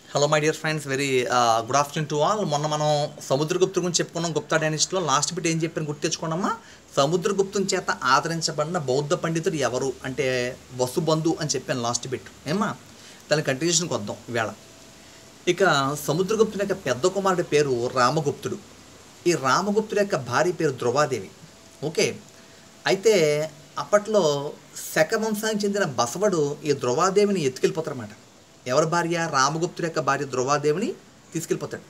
hello my dear friends very good afternoon to all మొన్న మనం సముద్రగుప్తు గురించి చెప్పుకున్నాం గుప్తా డైనిస్ట్లో లాస్ట్ బిట్ ఏం చెప్పాను గుర్తు తెచ్చుకున్నామా సముద్రగుప్తుని చేత ఆదరించబడిన బౌద్ధ పండితుడు ఎవరు అంటే వసుబంధు అని చెప్పాను లాస్ట్ బిట్ ఏమా దాని కంటిన్యూషన్కి వద్దాం ఈవేళ ఇక సముద్రగుప్తుని యొక్క పెద్ద కుమారుడి పేరు రామగుప్తుడు ఈ రామగుప్తుడి యొక్క భార్య పేరు ధ్రువాదేవి ఓకే అయితే అప్పట్లో శకవంశానికి చెందిన బసవడు ఈ ధ్రువాదేవిని ఎత్తుకెళ్ళిపోతారన్నమాట ఎవరి భార్య రామగుప్తుడి యొక్క భార్య ధ్రువాదేవిని తీసుకెళ్ళిపోతాడు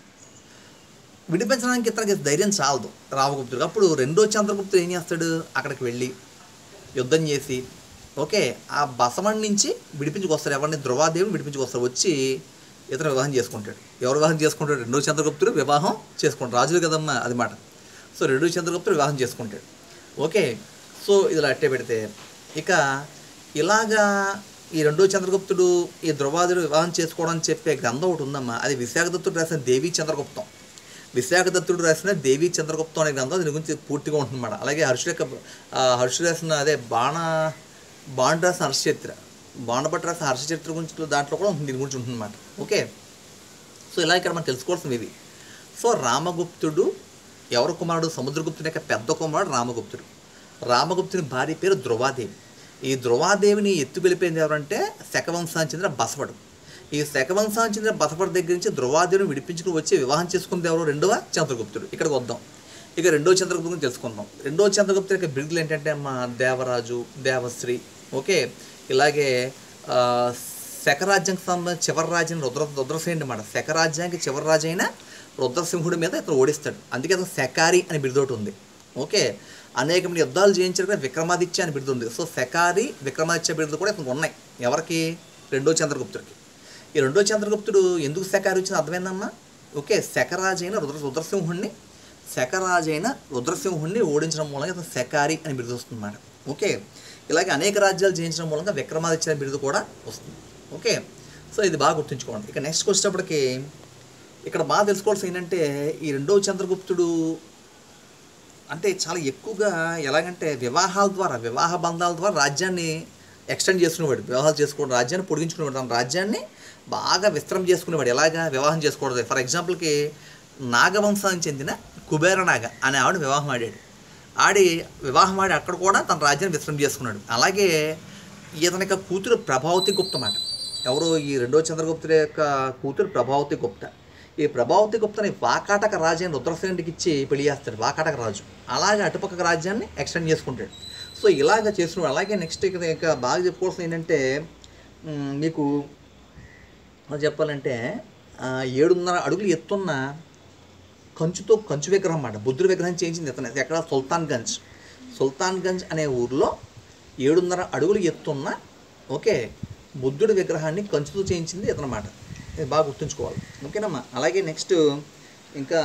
విడిపించడానికి ఇతనికి ధైర్యం చాలదు రామగుప్తుడు అప్పుడు రెండో చంద్రగుప్తుడు ఏం చేస్తాడు అక్కడికి వెళ్ళి యుద్ధం చేసి ఓకే ఆ బసవన్ నుంచి విడిపించుకొస్తాడు ఎవరిని ధ్రువాదేవిని విడిపించుకొస్తాడు వచ్చి ఇతను వివాహం చేసుకుంటాడు ఎవరు వివాహం చేసుకుంటాడు రెండో చంద్రగుప్తుడు వివాహం చేసుకుంటాడు రాజులు కదమ్మా అది మాట సో రెండో చంద్రగుప్తుడు వివాహం చేసుకుంటాడు ఓకే సో ఇలా అట్టే పెడితే ఇక ఇలాగా ఈ రెండో చంద్రగుప్తుడు ఈ ధ్రువాదుడు వివాహం చేసుకోవడం అని చెప్పే గ్రంథం ఒకటి ఉందమ్మా అది విశాఖదత్తుడు రాసిన దేవీ చంద్రగుప్తం విశాఖదత్తుడు రాసిన దేవీ చంద్రగుప్తం అనే గ్రంథం దీని గురించి పూర్తిగా ఉంటుందన్నమాట అలాగే హర్షుల యొక్క ఆ, హర్షుడు రాసిన అదే బాణ బాండ్ రాసిన హర్షచరిత్ర బాండభట్ రాసిన హర్షచరిత్ర గురించి దాంట్లో కూడా ఉంటుంది దీని గురించి ఉంటుందన్నమాట ఓకే సో ఇలా ఇక్కడ మనం తెలుసుకోవాల్సింది ఇది సో రామగుప్తుడు ఎవరు కుమారుడు సముద్రగుప్తుని యొక్క పెద్ద కుమారుడు రామగుప్తుడు రామగుప్తుని భార్య పేరు ధ్రువాదేవి ఈ ధ్రువాదేవిని ఎత్తు వెళ్ళిపోయింది ఎవరంటే శకవంశానికి చెందిన బసవడు ఈ శకవంశానికి చెందిన బసవడు దగ్గర నుంచి ధ్రువాదేవిని విడిపించుకుని వచ్చి వివాహం చేసుకుంది ఎవరు రెండవ చంద్రగుప్తుడు ఇక్కడికి వద్దాం ఇక రెండో చంద్రగుప్తుడు గురించి తెలుసుకుందాం రెండో చంద్రగుప్తుడి యొక్క బిరుదులు ఏంటంటే మా దేవరాజు దేవశ్రీ ఓకే ఇలాగే ఆ, శకరాజ్యానికి సంబంధించిన చివరి రాజ్యం రుద్ర రుద్రసేనుడు అన్నమాట శకరాజ్యానికి చివరి రాజు అయిన రుద్రసింహుడి మీద ఇతను ఓడిస్తాడు అందుకే అతను శకారి అని బిరుదోటి ఉంది ఓకే అనేకమైన యుద్ధాలు జయించిన కూడా విక్రమాదిత్య అని బిరుదు ఉంది సో శకారి విక్రమాదిత్య బిరుదు కూడా ఇతనికి ఉన్నాయి ఎవరికి రెండో చంద్రగుప్తుడికి ఈ రెండో చంద్రగుప్తుడు ఎందుకు శకారి వచ్చిన అర్థమైందమ్మా ఓకే శకరాజైన రుద్ర రుద్రసింహుణ్ణి శకరాజైన రుద్రసింహుణ్ణి ఓడించడం మూలంగా ఇతను శకారి అని బిరుదు వస్తుందన్నమాట ఓకే ఇలాగే అనేక రాజ్యాలు జయించడం మూలంగా విక్రమాదిత్య అనే బిరుదు కూడా వస్తుంది ఓకే సో ఇది బాగా గుర్తుంచుకోండి ఇక నెక్స్ట్ వచ్చేటప్పటికి ఇక్కడ బాగా తెలుసుకోవాల్సింది ఏంటంటే ఈ రెండో చంద్రగుప్తుడు అంటే చాలా ఎక్కువగా ఎలాగంటే వివాహాల ద్వారా వివాహ బంధాల ద్వారా రాజ్యాన్ని ఎక్స్టెండ్ చేసుకునేవాడు వివాహాలు చేసుకోవడం రాజ్యాన్ని పొడిగించుకునేవాడు తన రాజ్యాన్ని బాగా విస్తరం చేసుకునేవాడు ఎలాగా వివాహం చేసుకోవడం ఫర్ ఎగ్జాంపుల్కి నాగవంశానికి చెందిన కుబేరనాగ అనే ఆవిడ వివాహం ఆడాడు ఆడి వివాహం ఆడి అక్కడ కూడా తన రాజ్యాన్ని విస్తరం చేసుకున్నాడు అలాగే ఇతని యొక్క కూతురు ప్రభావతి గుప్త మాట ఎవరు ఈ రెండో చంద్రగుప్తుడి యొక్క కూతురు ప్రభావతి గుప్త ఈ ప్రభావతి గుప్తని వాకాటక రాజ్యాన్ని రుద్రసేనుడికి ఇచ్చి పెళ్లి చేస్తాడు వాకాటక రాజు అలాగే అటుపక్క రాజ్యాన్ని ఎక్స్టెండ్ చేసుకుంటాడు సో ఇలాగ చేస్తున్నాడు అలాగే నెక్స్ట్ ఇక ఇక బాగా చెప్పుకోవాల్సింది ఏంటంటే మ్, మీకు అది చెప్పాలంటే ఆ, ఏడున్నర అడుగులు ఎత్తున్న కంచుతో కంచు విగ్రహం అన్నమాట బుద్ధుడి విగ్రహం చేయించింది ఇతను ఎక్కడ సుల్తాన్ గంజ్ సుల్తాన్ గంజ్ అనే ఊర్లో ఏడున్నర అడుగులు ఎత్తున్న ఓకే బుద్ధుడి విగ్రహాన్ని కంచుతో చేయించింది ఇతనమాట ఇది బాగా గుర్తుంచుకోవాలి ఓకేనమ్మా అలాగే నెక్స్ట్ ఇంకా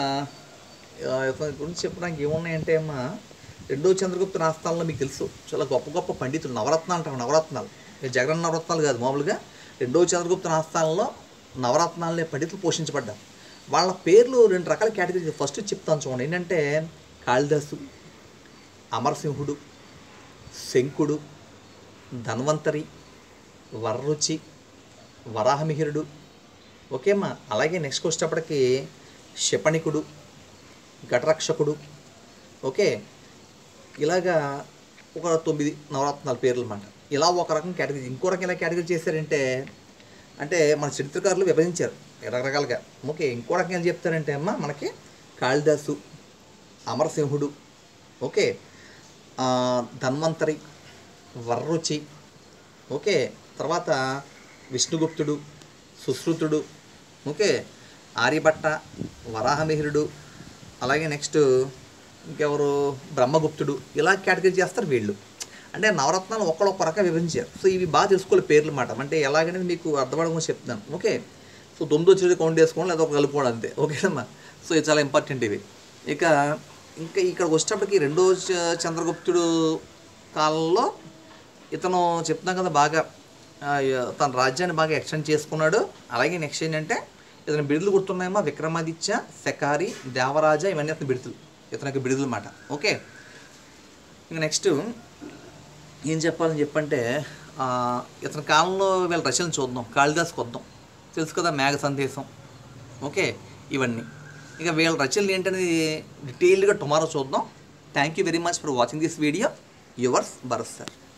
ఆ, ఇతని గురించి చెప్పడానికి ఏమున్నాయంటే అమ్మా రెండో చంద్రగుప్త రాష్ట్రాల్లో మీకు తెలుసు చాలా గొప్ప గొప్ప పండితులు నవరత్నాలు అంటారు నవరత్నాలు ఇక జగన్ నవరత్నాలు కాదు మామూలుగా రెండో చంద్రగుప్త రాష్ట్రాల్లో నవరత్నాలనే పండితులు పోషించబడ్డారు వాళ్ళ పేర్లు రెండు రకాల కేటగిరీ ఫస్ట్ చెప్తాను చూడండి ఏంటంటే కాళిదాసు అమరసింహుడు శంకుడు ధన్వంతరి వరరుచి వరాహమిహిరుడు ఓకేమ్మా అలాగే నెక్స్ట్ వచ్చేటప్పటికి క్షపణికుడు ఘటరక్షకుడు ఓకే ఇలాగా ఒక తొమ్మిది నవరత్నాల పేర్లు అన్నమాట ఇలా ఒక రకం కేటగిరీ ఇంకో రకం ఇలా కేటగిరీ చేశారంటే అంటే మన చరిత్రకారులు విభజించారు రకరకాలుగా ఓకే ఇంకో రకం ఏం చెప్తారంటే అమ్మ మనకి కాళిదాసు అమరసింహుడు ఓకే ఆ, ధన్వంతరి వర్రుచి ఓకే తర్వాత విష్ణుగుప్తుడు సుశ్రుతుడు ఓకే ఆర్యభట్ట వరాహమిహిరుడు అలాగే నెక్స్ట్ ఇంకెవరు బ్రహ్మగుప్తుడు ఇలా కేటగిరీ చేస్తారు వీళ్ళు అంటే నవరత్నాలు ఒక్కడొక్క రకంగా విభజించారు సో ఇవి బాగా తెలుసుకోవాలి పేర్లు మాట అంటే ఎలాగనేది మీకు అర్థమవడం చెప్తున్నాను ఓకే సో తొమ్మిది వచ్చేది కౌంట్ చేసుకోండి లేదా ఒక కలుపుకోవడం అంతే ఓకేనమ్మా సో ఇది చాలా ఇంపార్టెంట్ ఇవి ఇక ఇంకా ఇక్కడ వచ్చేటప్పటికి రెండో చ- చంద్రగుప్తుడు కాలంలో ఇతను చెప్తున్నాం కదా బాగా ఆ, య- తన రాజ్యాన్ని బాగా ఎక్స్టెండ్ చేసుకున్నాడు అలాగే నెక్స్ట్ ఏంటంటే ఇతని బిడుదలు గుర్తున్నాయమ్మా విక్రమాదిత్య శకారి దేవరాజ ఇవన్నీ అతని బిడుదలు ఇతని యొక్క బిడుదలు మాట ఓకే ఇంకా నెక్స్ట్ ఏం చెప్పాలని చెప్పంటే ఆ, ఇతని కాలంలో వీళ్ళ రచనలు చూద్దాం కాళిదాస్కి వద్దాం తెలుసు కదా మేఘ సందేశం ఓకే ఇవన్నీ ఇక వీళ్ళ రచనలు ఏంటనేది డీటెయిల్డ్గా టుమారో చూద్దాం thank you very much for watching this video yours Bharath sir